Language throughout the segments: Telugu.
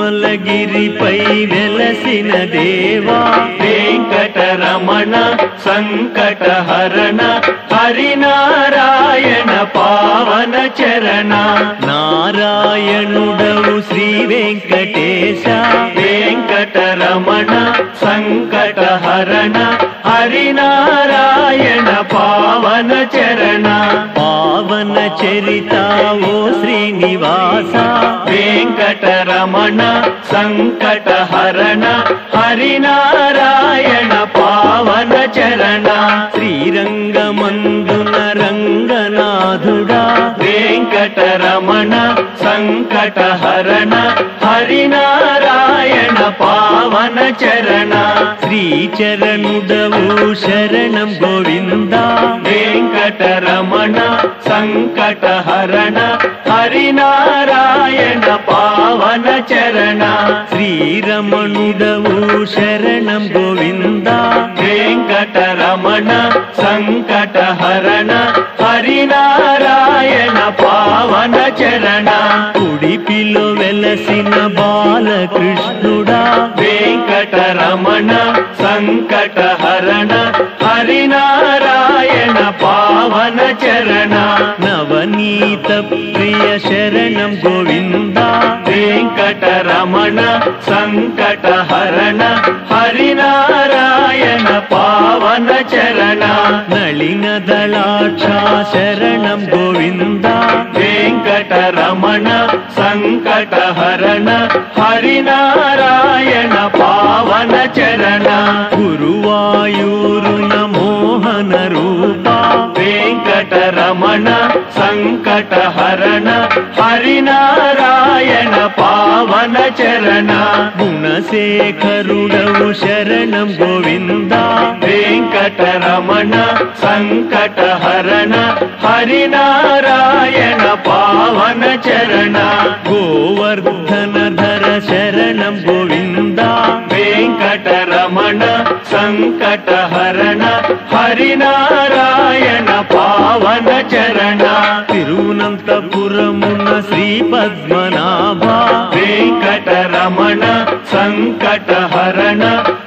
తిరుమలగిరిపై వెలసిన దేవా వెంకటరమణ సంకటహరణ హరినారాయణ పావన చరణ నారాయణుడవు శ్రీ వెంకటేశ వెంకటరమణ సంకటహరణ హరినారాయణ పావన చరణ పావన చరిత ఓ శ్రీనివాస వెంకటరమణ సంకటహరణ హరినారాయణ పావన చరణ శ్రీరంగమందున రంగనాథుడా వెంకటరమణ సంకటహరణ హరినారాయణ పావన చరణ శ్రీచరణుడవు శరణం గోవింద వెంకటరమణ సంకటహరణ హరినారాయణ పావన చరణ శ్రీరమణుడవు శరణం గోవింద వెంకటరమణ సంకటహరణ హరినారాయణ పావన చరణ ఉడిపిలో వెలసిన బాలకృష్ణుడా వెంకటరమణ సంకటహరణ హరినారాయణ పావన చరణ నవనీత ప్రియ శరణం గోవింద వెంకటరమణ సంకటహరణ హరినారాయణ పావన చరణ నళిన దళాక్ష శరణం గోవింద వెంకటరమణ సంకటహరణ హరినారాయణ పావన చరణ గురువాయూరున మోహన రూప వెంకటరమణ సంకటహరణ హరినారాయణ పావన చరణ గుణశేఖరుడవు శరణం గోవింద వెంకటరమణ సంకటహరణ హరినారాయణ పావన చరణ గోవర్ధనధర శరణం గోవింద వెంకటరమణ సంకటహరణ హరినారాయణ పావన చరణ తిరువనంతపురమున శ్రీ పద్మనాభ వెంకటరమణ సంకటహరణ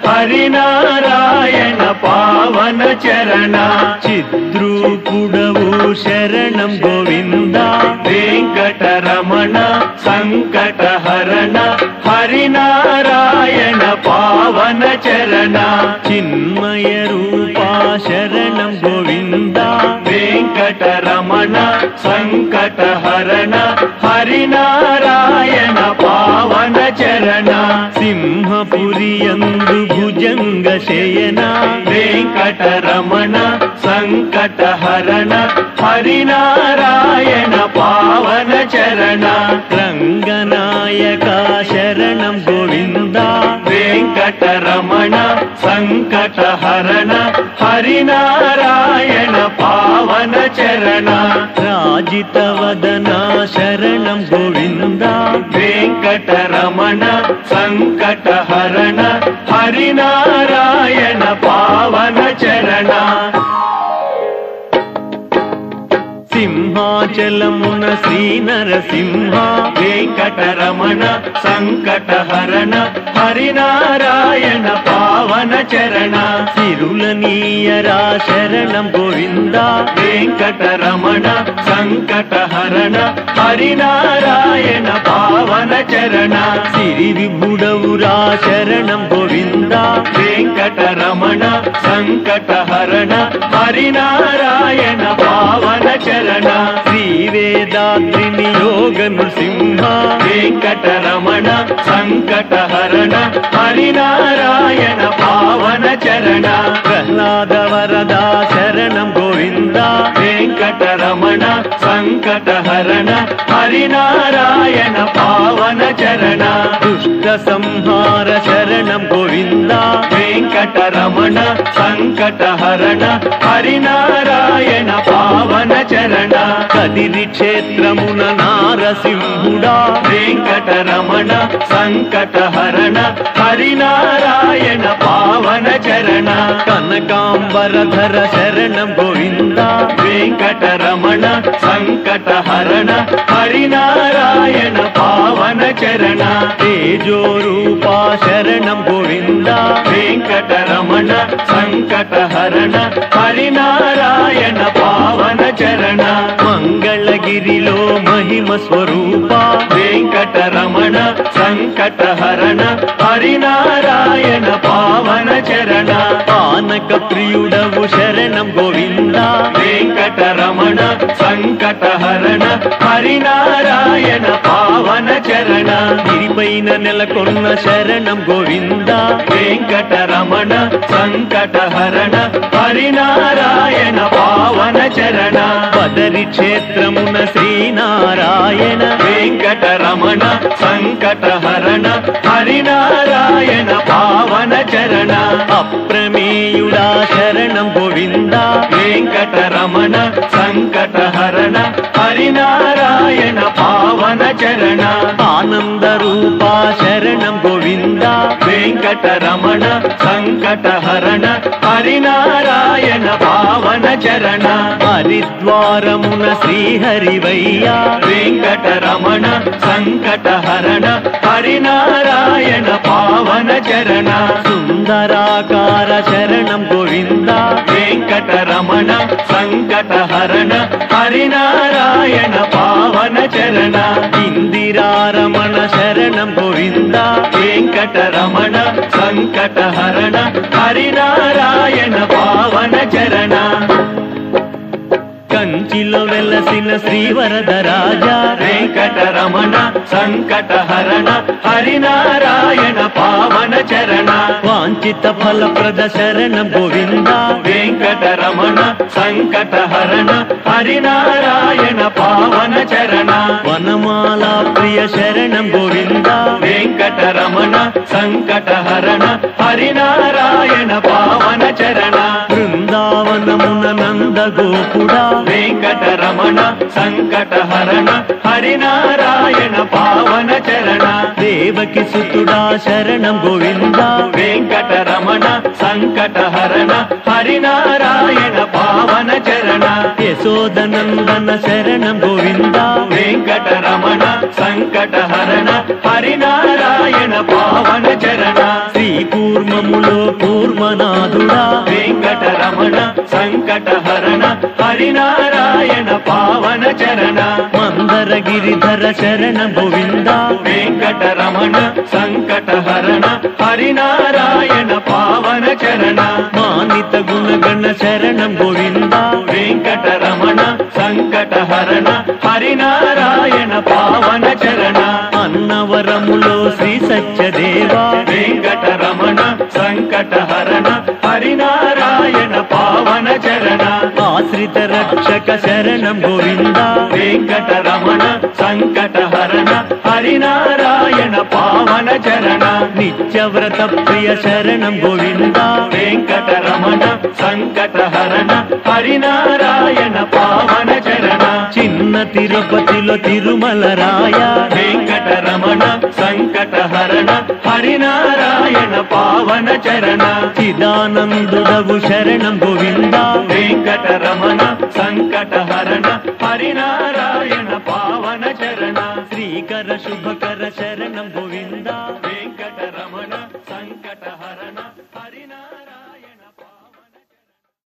హరినారాయణ పావన చరణ చిద్రూపుడవు శరణం గోవింద వెంకటరమణ సంకటహరణ హరినారాయణ పావన చరణ చిన్మయ రూపా శరణం గోవింద వెంకటరమణ సంకటహరణ హరినారాయణ పావన చరణ సింహపురియందు భుజంగ శయన వెంకటరమణ సంకటహరణ హరినారాయణ పావన చరణ రంగనాయక శరణం గోవింద వెంకటరమణ సంకటహరణ హరినారాయణ పావన చరణ రాజిత వదన శరణం గోవింద వెంకటరమణ సంకటహరణ హరినారాయణ పావన చరణ సింహాచలమున శ్రీ నరసింహ వెంకటరమణ సంకటహరణ హరినారాయణ పావన చరణ సిరుల నీయరా శరణం గోవింద వెంకటరమణ సంకటహరణ హరినారాయణ పావన చరణ సిరి విభుడవురా శరణం గోవింద వెంకటరమణ సంకటహరణ హరినారాయణ పావన చరణ శ్రీ వేదాద్రి నియోగ నృసింహ వెంకటరమణ సంకటహరణ హరినారాయణ పావన చరణ ప్రహ్లాద వరదా శరణం గోవింద వెంకటరమణ సంకటహరణ హరినారాయణ పావన చరణ దుష్ట సంహార శరణం గోవింద వెంకటరమణ సంకటహరణ హరినారాయణ పావన చరణ కదిరి క్షేత్రమున నారసింహుడా వెంకటరమణ సంకటహరణ హరినారాయణ పావన చరణ కనకాంబరధర శరణం గోవింద వెంకటరమణ సంకటహరణ హరినారాయణ పావన చరణ తేజోరూపా శరణం గోవింద వెంకటరమణ సంకటహరణ హరినారాయణ పావన చరణ మంగళగిరిలో మహిమ స్వరూప వెంకటరమణ సంకటహరణ హరినారాయణ పావన చరణ ఆనక ప్రియుడవు శరణం గోవింద వెంకటరమణ సంకటహరణ హరినారాయణ పావన చరణ గిరిపైన నెలకొన్న శరణం గోవింద వెంకటరమణ సంకటహరణ హరినారాయణ పావన చరణ పదరి క్షేత్రమున శ్రీనారాయణ వెంకటరమణ సంకటహరణ హరినారాయణ పావన చరణ అప్రమేయుడా శరణం గోవింద వెంకటరమణ సంకటహరణ హరినారాయణ పావన చరణ ఆనంద రూపా శరణం గోవింద వెంకటరమణ సంకటహరణ హరినారాయణ పావన చరణ హరిద్వారమున శ్రీహరివయ్య వెంకటరమణ సంకటహరణ హరినారాయణ పావన చరణ సుందరాకార శరణం గోవింద వెంకటరమణ సంకటహరణ హరినారాయణ పావన చరణ ఇందిరారమణ శరణం గోవింద వెంకటరమణ సంకటహరణ హరినారాయణ పావన చరణ కంచిలో వెలసిన శ్రీవరద రాజా వెంకటరమణ సంకటహరణ హరినారాయణ పావన చరణ వాంఛిత ఫలప్రద శరణం గోవింద వెంకటరమణ సంకటహరణ హరినారాయణ పావన చరణ వనమాల ప్రియ శరణం గోవింద వెంకటరమణ సంకటహరణ హరినారాయణ పావన చరణ బృందావనమున నంద గోపుడా వెంకటరమణ సంకటహరణ హరినారాయణ పావన చరణ దేవకి సుతుడా శరణం గోవింద వెంకటరమణ సంకటహరణ హరినారాయణ పావన చరణ యశోదనందన శరణం గోవింద వెంకటరమణ సంకటహరణ హరినారాయణ పావన చరణ శ్రీ కూర్మములో కూర్మనాథుడా వెంకటరమణ సంకటహరణ హరినారాయణ పావన చరణ మందర గిరిధర శరణం గోవింద వెంకటరమణ సంకటహరణ హరినారాయణ పావన చరణ మానిత గుణగణ శరణం గోవింద వెంకటరమణ సంకటహరణ హరినారాయణ పావన చరణ అన్నవరములో శ్రీ సత్యదేవా వెంకటరమణ సంకటహరణ హరినారాయణ పావన చరణ ఆశ్రిత రక్షక శరణం గోవింద వెంకటరమణ సంకటహరణ హరినారాయణ పావన చరణ నిత్యవ్రత ప్రియ శరణం గోవింద వెంకటరమణ సంకటహరణ హరినారాయణ పావన చరణ చిన్న తిరుపతిలో తిరుమల రాయ వెంకటరమణ సంకటహరణ హరినారాయణ పావన చరణ చిదానందుడవు శరణం గోవింద వెంకటరమణ సంకటహరణ హరినారాయణ పావన చరణ శ్రీకర శుభకర